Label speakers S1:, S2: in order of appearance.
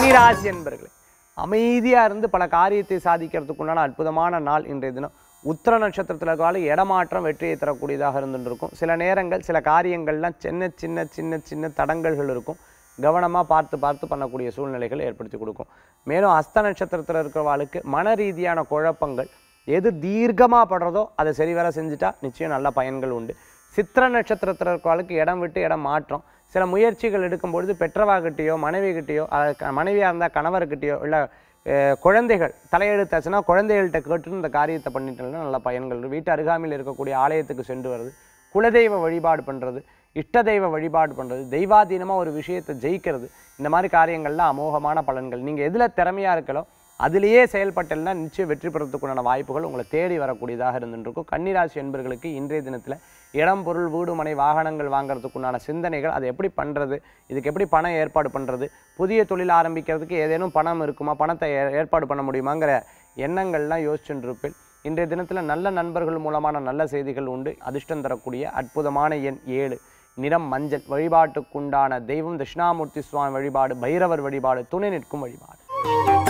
S1: கன்னிராசி என்பர்களே அமைதியாக இருந்து பல காரியத்தை சாதிக்கிறதுக்குண்டான அற்புதமான நாள் இன்றைய தினம் உத்திர நட்சத்திரத்தில் இருக்கிற இடமாற்றம் வெற்றியை தரக்கூடியதாக இருந்துட்டு இருக்கும் சில நேரங்கள் சில காரியங்கள்லாம் சின்ன சின்ன சின்ன சின்ன தடங்கல்கள் இருக்கும் கவனமாக பார்த்து பார்த்து பண்ணக்கூடிய சூழ்நிலைகள் ஏற்படுத்தி கொடுக்கும் மேலும் அஸ்த நட்சத்திரத்தில் இருக்கிறவாளுக்கு மன ரீதியான குழப்பங்கள் எது தீர்க்கமாக படுறதோ அதை சரிவர செஞ்சுட்டா நிச்சயம் நல்ல பயன்கள் உண்டு சித்திர நட்சத்திரத்தில் இருக்கிறவாளுக்கு இடம் விட்டு இடம் மாற்றம் சில முயற்சிகள் எடுக்கும்பொழுது பெற்றவாகிட்டேயோ மனைவிகிட்டேயோ மனைவியாக இருந்தால் கணவர்கிட்டயோ இல்லை குழந்தைகள் தலையெழுத்தாச்சுன்னா குழந்தைகள்கிட்ட கேட்டு இந்த காரியத்தை பண்ணிட்டோம்னா நல்ல பயன்கள் இருக்கு. வீட்டு அருகாமையில் இருக்கக்கூடிய ஆலயத்துக்கு சென்று வருது குலதெய்வ வழிபாடு பண்ணுறது இஷ்ட தெய்வ வழிபாடு பண்ணுறது தெய்வாதீனமாக ஒரு விஷயத்தை ஜெயிக்கிறது இந்த மாதிரி காரியங்கள்லாம் அமோகமான பலன்கள் நீங்கள் எதில் திறமையாக இருக்கலோ அதிலேயே செயல்பட்டல்னா நிச்சயம் வெற்றி பெறத்துக்குண்டான வாய்ப்புகள் உங்களை தேடி வரக்கூடியதாக இருந்துருக்கும் கன்னிராசி என்பர்களுக்கு இன்றைய தினத்தில் இடம் பொருள் வீடு மனை வாகனங்கள் வாங்குறதுக்குண்டான சிந்தனைகள் அதை எப்படி பண்ணுறது இதுக்கு எப்படி பணம் ஏற்பாடு பண்ணுறது புதிய தொழில் ஆரம்பிக்கிறதுக்கு ஏதேனும் பணம் இருக்குமா பணத்தை ஏ- ஏற்பாடு பண்ண முடியுமாங்கிற எண்ணங்கள்லாம் யோசிச்சுட்டு இருப்பேன் இன்றைய தினத்தில் நல்ல நண்பர்கள் மூலமான நல்ல செய்திகள் உண்டு அதிர்ஷ்டம் தரக்கூடிய அற்புதமான எண் ஏழு நிறம் மஞ்சள் வழிபாட்டுக்குண்டான தெய்வம் தட்சிணாமூர்த்தி சுவாமி வழிபாடு பைரவர் வழிபாடு துணை நிற்கும் வழிபாடு